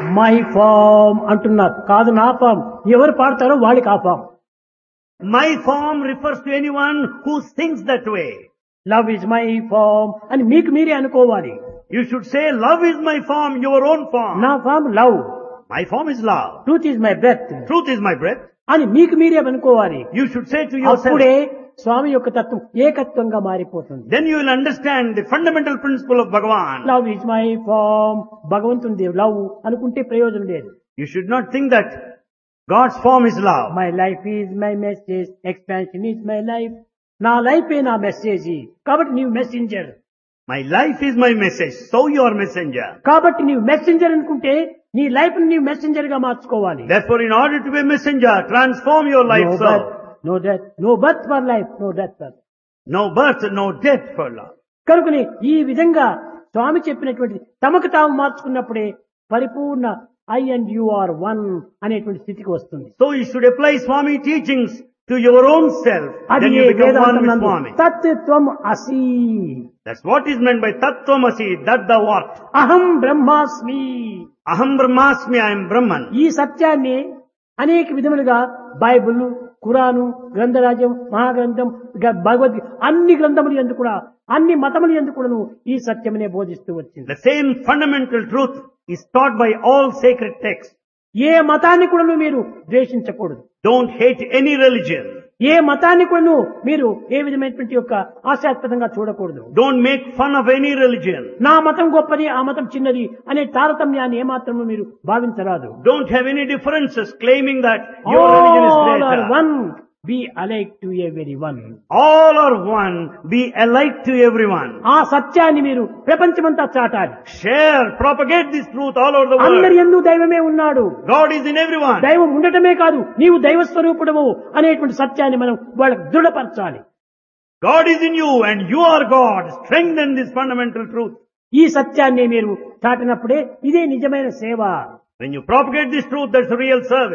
My farm అంటున్నారు కాదు నా ఫామ్ ఎవరు పాడతారో వాళ్ళకి ఆ form My form refers to anyone who sings that way. Love is my form అని మీకు మీరే అనుకోవాలి You should say, love is my form, your own form. నా form love My form is love. Truth is my breath Truth is my breath. అని మీకు మీరే అనుకోవాలి You should say to yourself. అప్పుడే స్వామి యొక్క తత్వం ఏకత్వంగా మారిపోతుంది Then you will understand the fundamental principle of Bhagavan. Love is my form భగవంతుని love అనుకుంటే ప్రయోజనం లేదు You should not think that God's form is love. My life is my message expansion is my life నా life నా message కాబట్టి నీవు messenger My life is my message, so you are messenger. కాబట్టి నీవు messenger అనుకుంటే నీ life ని నీవు మెసెంజర్ గా మార్చుకోవాలి Therefore, in order to be a messenger, transform your life so. No death no birth for life no death for No birth, no death for love. కనుకని ఈ విధంగా స్వామి చెప్పినటువంటి తమకు తాము మార్చుకున్నప్పుడే పరిపూర్ణ I and you are one అనేటువంటి స్థితికి వస్తుంది So you should apply Swami teachings to your own self. అది Then A you become one వేదాంతం with నందు Swami. తత్వం అసి That's what is meant by Tattvamasi, that the what? అహం బ్రహ్మాస్మి Aham Brahmasmi, I am Brahman. ఈ సత్యాన్ని అనేక విధములుగా బైబిల్ ఖురాను గ్రంథరాజ్యం మహాగ్రంథం గ- భగవద్గీత అన్ని గ్రంథములు ఎందుకు కూడా అన్ని మతములు ఎందుకు కూడాను ఈ సత్యమనే బోధిస్తూ వచ్చింది The same fundamental truth is taught by all sacred texts. ఏ మతాన్ని కూడాను మీరు ద్వేషించకూడదు Don't hate any religion. ఏ మతాన్ని కూడాను మీరు ఏ విధమైనటువంటి యొక్క ఆశాస్పదంగా చూడకూడదు Don't make fun of any religion. నా మతం గొప్పది ఆ మతం చిన్నది అనే తారతమ్యాన్ని ఏమాత్రము మీరు భావించరాదు Don't have any differences claiming that your religion is All are greater. one be alike to every one All are one. Be alike to everyone. ఆ సత్యాన్ని మీరు ప్రపంచమంతా చాటాలి Share, propagate this truth all over the అందరి world. ఎందు దైవమే ఉన్నాడు God is in everyone. దైవం ఉండటమే కాదు నీవు దైవ స్వరూపుడవు అనేటువంటి సత్యాన్ని మనం వాళ్ళకు దృఢపరచాలి God is in you and you are God. Strengthen this fundamental truth. ఈ సత్యాన్ని మీరు చాటినప్పుడే ఇదే నిజమైన సేవ When you propagate this truth, that's real service.